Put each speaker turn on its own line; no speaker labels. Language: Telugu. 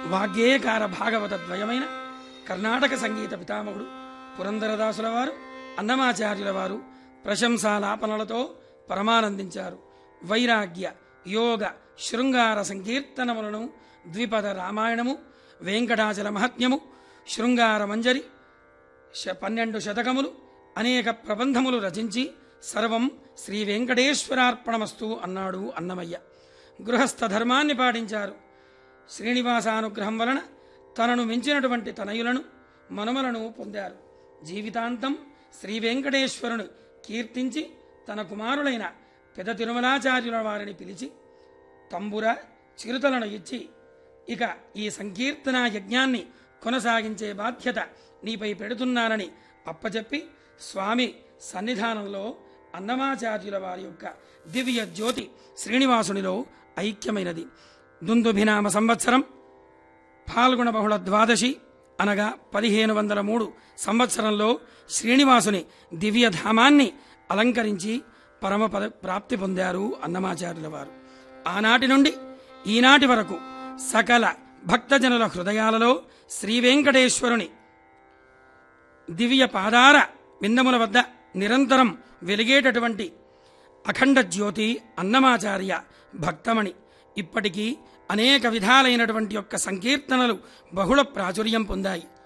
వాగ్గేయకార భాగవత ద్వయమైన కర్ణాటక సంగీత పితామహుడు పురందరదాసుల వారు అన్నమాచార్యుల వారు ప్రశంసాలాపనలతో పరమానందించారు వైరాగ్య యోగ శృంగార సంకీర్తనములను ద్విపద రామాయణము వెంకటాచల మహత్యము శృంగార మంజరి శ- పన్నెండు శతకములు అనేక ప్రబంధములు రచించి సర్వం శ్రీ వెంకటేశ్వరార్పణమస్తు అన్నాడు అన్నమయ్య గృహస్థ ధర్మాన్ని పాటించారు శ్రీనివాసానుగ్రహం వలన తనను మించినటువంటి తనయులను మనుమలను పొందారు జీవితాంతం శ్రీ వెంకటేశ్వరుని కీర్తించి తన కుమారులైన పెద తిరుమలాచార్యుల వారిని పిలిచి తంబుర చిరుతలను ఇచ్చి ఇక ఈ సంకీర్తన యజ్ఞాన్ని కొనసాగించే బాధ్యత నీపై పెడుతున్నానని అప్పచెప్పి స్వామి సన్నిధానంలో అన్నమాచార్యుల వారి యొక్క దివ్య జ్యోతి శ్రీనివాసునిలో ఐక్యమైనది దుందుభినామ సంవత్సరం పాల్గొన బహుళ ద్వాదశి అనగా పదిహేను వందల మూడు సంవత్సరంలో శ్రీనివాసుని దివ్యధామాన్ని అలంకరించి పరమపద ప్రాప్తి పొందారు అన్నమాచార్యుల వారు ఆనాటి నుండి ఈనాటి వరకు సకల భక్తజనుల హృదయాలలో శ్రీ వెంకటేశ్వరుని దివ్య పాదార విందముల వద్ద నిరంతరం వెలిగేటటువంటి అఖండ జ్యోతి అన్నమాచార్య భక్తమణి ఇప్పటికీ అనేక విధాలైనటువంటి యొక్క సంకీర్తనలు బహుళ ప్రాచుర్యం పొందాయి